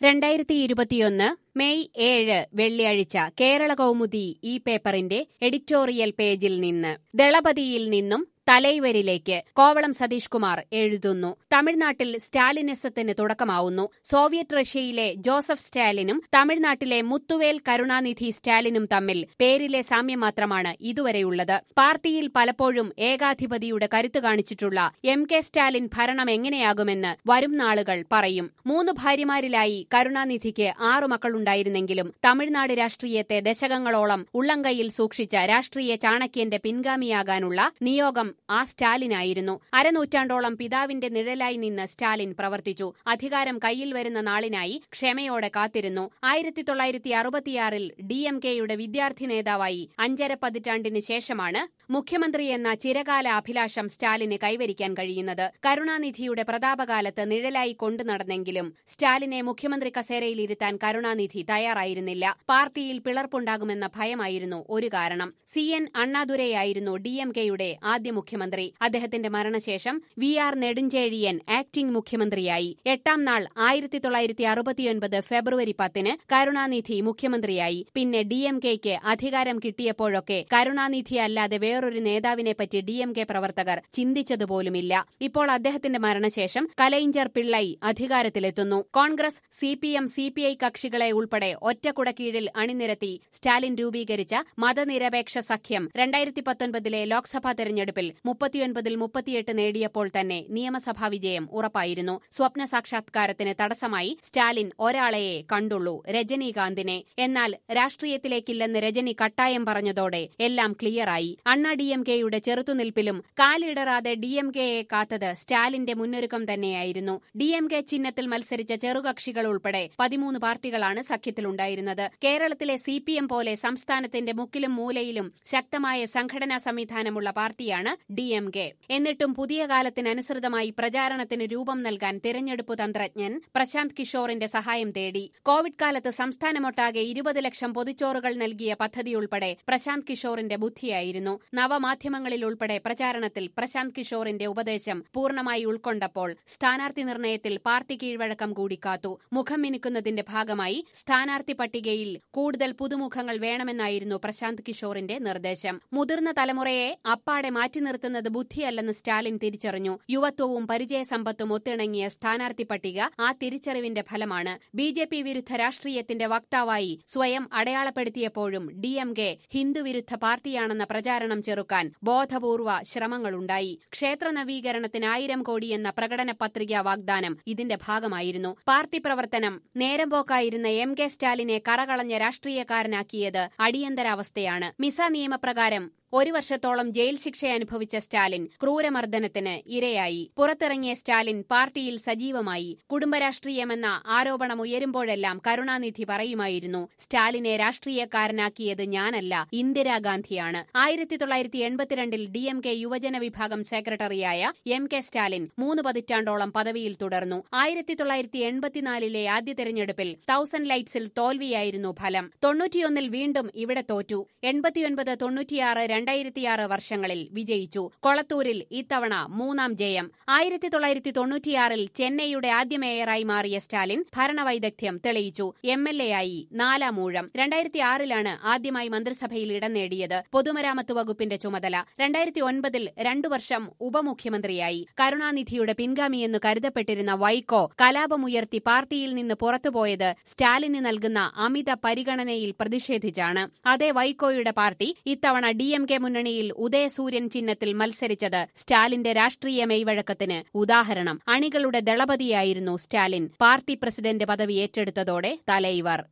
രണ്ടായിരത്തി ഇരുപത്തിയൊന്ന് മെയ് ഏഴ് വെള്ളിയാഴ്ച കേരള കൗമുദി ഈ പേപ്പറിന്റെ എഡിറ്റോറിയൽ പേജിൽ നിന്ന് ദളപതിയിൽ നിന്നും തലൈവരിലേക്ക് കോവളം സതീഷ് കുമാർ എഴുതുന്നു തമിഴ്നാട്ടിൽ സ്റ്റാലിനിസത്തിന് തുടക്കമാവുന്നു സോവിയറ്റ് റഷ്യയിലെ ജോസഫ് സ്റ്റാലിനും തമിഴ്നാട്ടിലെ മുത്തുവേൽ കരുണാനിധി സ്റ്റാലിനും തമ്മിൽ പേരിലെ സാമ്യം മാത്രമാണ് ഇതുവരെയുള്ളത് പാർട്ടിയിൽ പലപ്പോഴും ഏകാധിപതിയുടെ കരുത്ത് കാണിച്ചിട്ടുള്ള എം കെ സ്റ്റാലിൻ ഭരണം എങ്ങനെയാകുമെന്ന് വരും നാളുകൾ പറയും മൂന്ന് ഭാര്യമാരിലായി കരുണാനിധിക്ക് ആറു മക്കളുണ്ടായിരുന്നെങ്കിലും തമിഴ്നാട് രാഷ്ട്രീയത്തെ ദശകങ്ങളോളം ഉള്ളംകൈയിൽ സൂക്ഷിച്ച രാഷ്ട്രീയ ചാണക്യന്റെ പിൻഗാമിയാകാനുള്ള നിയോഗം ആ സ്റ്റാലിനായിരുന്നു അരനൂറ്റാണ്ടോളം പിതാവിന്റെ നിഴലായി നിന്ന് സ്റ്റാലിൻ പ്രവർത്തിച്ചു അധികാരം കയ്യിൽ വരുന്ന നാളിനായി ക്ഷമയോടെ കാത്തിരുന്നു ആയിരത്തി തൊള്ളായിരത്തി അറുപത്തിയാറിൽ ഡി എം കെയുടെ വിദ്യാർത്ഥി നേതാവായി അഞ്ചര പതിറ്റാണ്ടിന് ശേഷമാണ് മുഖ്യമന്ത്രി എന്ന ചിരകാല അഭിലാഷം സ്റ്റാലിന് കൈവരിക്കാൻ കഴിയുന്നത് കരുണാനിധിയുടെ പ്രതാപകാലത്ത് നിഴലായി കൊണ്ടു നടന്നെങ്കിലും സ്റ്റാലിനെ മുഖ്യമന്ത്രി കസേരയിലിരുത്താൻ കരുണാനിധി തയ്യാറായിരുന്നില്ല പാർട്ടിയിൽ പിളർപ്പുണ്ടാകുമെന്ന ഭയമായിരുന്നു ഒരു കാരണം സി എൻ അണ്ണാദുരയായിരുന്നു ഡി എം കെയുടെ ആദ്യ മുഖ്യമന്ത്രി അദ്ദേഹത്തിന്റെ മരണശേഷം വി ആർ നെടുഞ്ചേഴിയൻ ആക്ടിംഗ് മുഖ്യമന്ത്രിയായി എട്ടാം നാൾ ആയിരത്തി തൊള്ളായിരത്തി അറുപത്തിയൊൻപത് ഫെബ്രുവരി പത്തിന് കരുണാനിധി മുഖ്യമന്ത്രിയായി പിന്നെ ഡി എം കെയ്ക്ക് അധികാരം കിട്ടിയപ്പോഴൊക്കെ കരുണാനിധി അല്ലാതെ വേറൊരു നേതാവിനെപ്പറ്റി ഡി എം കെ പ്രവർത്തകർ ചിന്തിച്ചതുപോലുമില്ല ഇപ്പോൾ അദ്ദേഹത്തിന്റെ മരണശേഷം കലൈഞ്ചർ പിള്ളൈ അധികാരത്തിലെത്തുന്നു Congress C P M C P I കക്ഷികളെ ഉൾപ്പെടെ ഒറ്റക്കുട കീഴിൽ അണിനിരത്തി സ്റ്റാലിൻ രൂപീകരിച്ച മതനിരപേക്ഷ സഖ്യം രണ്ടായിരത്തി പത്തൊൻപതിലെ ലോക്സഭാ തെരഞ്ഞെടുപ്പിൽ മുപ്പത്തിയൊൻപതിൽ മുപ്പത്തിയെട്ട് നേടിയപ്പോൾ തന്നെ നിയമസഭാ വിജയം ഉറപ്പായിരുന്നു സ്വപ്ന സാക്ഷാത്കാരത്തിന് തടസ്സമായി സ്റ്റാലിൻ ഒരാളെയെ കണ്ടുള്ളൂ രജനീകാന്തിനെ എന്നാൽ രാഷ്ട്രീയത്തിലേക്കില്ലെന്ന് രജനി കട്ടായം പറഞ്ഞതോടെ എല്ലാം ക്ലിയറായി അണ്ണാ ഡി എം കെയുടെ ചെറുത്തുനിൽപ്പിലും കാലിടറാതെ ഡി എം കെയെ കാത്തത് സ്റ്റാലിന്റെ മുന്നൊരുക്കം തന്നെയായിരുന്നു ഡി എം കെ ചിഹ്നത്തിൽ മത്സരിച്ച ചെറുകക്ഷികൾ ഉൾപ്പെടെ പതിമൂന്ന് പാർട്ടികളാണ് സഖ്യത്തിലുണ്ടായിരുന്നത് കേരളത്തിലെ സി പി എം പോലെ സംസ്ഥാനത്തിന്റെ മുക്കിലും മൂലയിലും ശക്തമായ സംഘടനാ സംവിധാനമുള്ള പാർട്ടിയാണ് ഡി എം കെ എന്നിട്ടും പുതിയ കാലത്തിനനുസൃതമായി പ്രചാരണത്തിന് രൂപം നൽകാൻ തിരഞ്ഞെടുപ്പ് തന്ത്രജ്ഞൻ പ്രശാന്ത് കിഷോറിന്റെ സഹായം തേടി കോവിഡ് കാലത്ത് സംസ്ഥാനമൊട്ടാകെ ഇരുപത് ലക്ഷം പൊതിച്ചോറുകൾ നൽകിയ പദ്ധതിയുൾപ്പെടെ പ്രശാന്ത് കിഷോറിന്റെ ബുദ്ധിയായിരുന്നു നവമാധ്യമങ്ങളിൽ ഉൾപ്പെടെ പ്രചാരണത്തിൽ പ്രശാന്ത് കിഷോറിന്റെ ഉപദേശം പൂർണ്ണമായി ഉൾക്കൊണ്ടപ്പോൾ സ്ഥാനാർത്ഥി നിർണയത്തിൽ പാർട്ടി കീഴ്വഴക്കം കൂടി കാത്തു മുഖം മിനുക്കുന്നതിന്റെ ഭാഗമായി സ്ഥാനാർത്ഥി പട്ടികയിൽ കൂടുതൽ പുതുമുഖങ്ങൾ വേണമെന്നായിരുന്നു പ്രശാന്ത് കിഷോറിന്റെ നിർദ്ദേശം മുതിർന്ന തലമുറയെ അപ്പാടെ മാറ്റി നിർത്തുന്നത് ബുദ്ധിയല്ലെന്ന് സ്റ്റാലിൻ തിരിച്ചറിഞ്ഞു യുവത്വവും പരിചയസമ്പത്തും ഒത്തിണങ്ങിയ സ്ഥാനാർത്ഥി പട്ടിക ആ തിരിച്ചറിവിന്റെ ഫലമാണ് ബി ജെ പി വിരുദ്ധ രാഷ്ട്രീയത്തിന്റെ വക്താവായി സ്വയം അടയാളപ്പെടുത്തിയപ്പോഴും ഡി എം കെ ഹിന്ദുവിരുദ്ധ പാർട്ടിയാണെന്ന പ്രചാരണം ചെറുക്കാൻ ബോധപൂർവ ശ്രമങ്ങളുണ്ടായി ക്ഷേത്ര നവീകരണത്തിന് ആയിരം കോടിയെന്ന പ്രകടന പത്രിക വാഗ്ദാനം ഇതിന്റെ ഭാഗമായിരുന്നു പാർട്ടി പ്രവർത്തനം നേരം പോക്കായിരുന്ന എം കെ സ്റ്റാലിനെ കറകളഞ്ഞ രാഷ്ട്രീയക്കാരനാക്കിയത് അടിയന്തരാവസ്ഥയാണ് മിസ നിയമപ്രകാരം ഒരു വർഷത്തോളം ജയിൽ ശിക്ഷ അനുഭവിച്ച സ്റ്റാലിൻ ക്രൂരമർദ്ദനത്തിന് ഇരയായി പുറത്തിറങ്ങിയ സ്റ്റാലിൻ പാർട്ടിയിൽ സജീവമായി കുടുംബരാഷ്ട്രീയമെന്ന ആരോപണം ഉയരുമ്പോഴെല്ലാം കരുണാനിധി പറയുമായിരുന്നു സ്റ്റാലിനെ രാഷ്ട്രീയക്കാരനാക്കിയത് ഞാനല്ല ഇന്ദിരാഗാന്ധിയാണ് ആയിരത്തി തൊള്ളായിരത്തി എൺപത്തിരണ്ടിൽ ഡി എം കെ യുവജന വിഭാഗം സെക്രട്ടറിയായ എം കെ സ്റ്റാലിൻ മൂന്ന് പതിറ്റാണ്ടോളം പദവിയിൽ തുടർന്നു ആയിരത്തി തൊള്ളായിരത്തി എൺപത്തിനാലിലെ ആദ്യ തെരഞ്ഞെടുപ്പിൽ തൌസൻഡ് ലൈറ്റ്സിൽ തോൽവിയായിരുന്നു ഫലം തൊണ്ണൂറ്റിയൊന്നിൽ വീണ്ടും ഇവിടെ തോറ്റു എൺപത്തിയൊൻപത് തൊണ്ണൂറ്റിയാറ് രണ്ടായിരത്തിയാറ് വർഷങ്ങളിൽ വിജയിച്ചു കൊളത്തൂരിൽ ഇത്തവണ മൂന്നാം ജയം ആയിരത്തി തൊള്ളായിരത്തി തൊണ്ണൂറ്റിയാറിൽ ചെന്നൈയുടെ ആദ്യ മേയറായി മാറിയ സ്റ്റാലിൻ ഭരണവൈദഗ്ധ്യം തെളിയിച്ചു എം എൽ എ ആയി നാലാം ഊഴം രണ്ടായിരത്തി ആറിലാണ് ആദ്യമായി മന്ത്രിസഭയിൽ ഇടം നേടിയത് പൊതുമരാമത്ത് വകുപ്പിന്റെ ചുമതല രണ്ടായിരത്തി ഒൻപതിൽ രണ്ടു വർഷം ഉപമുഖ്യമന്ത്രിയായി കരുണാനിധിയുടെ പിൻഗാമിയെന്ന് കരുതപ്പെട്ടിരുന്ന വൈക്കോ കലാപമുയർത്തി പാർട്ടിയിൽ നിന്ന് പുറത്തുപോയത് സ്റ്റാലിന് നൽകുന്ന അമിത പരിഗണനയിൽ പ്രതിഷേധിച്ചാണ് അതേ വൈക്കോയുടെ പാർട്ടി ഇത്തവണ ഡി എം കെ മുന്നണിയിൽ ഉദയസൂര്യൻ ചിഹ്നത്തിൽ മത്സരിച്ചത് സ്റ്റാലിന്റെ രാഷ്ട്രീയ മെയ്വഴക്കത്തിന് ഉദാഹരണം അണികളുടെ ദളപതിയായിരുന്നു സ്റ്റാലിൻ പാർട്ടി പ്രസിഡന്റ് പദവി ഏറ്റെടുത്തതോടെ തലൈവർ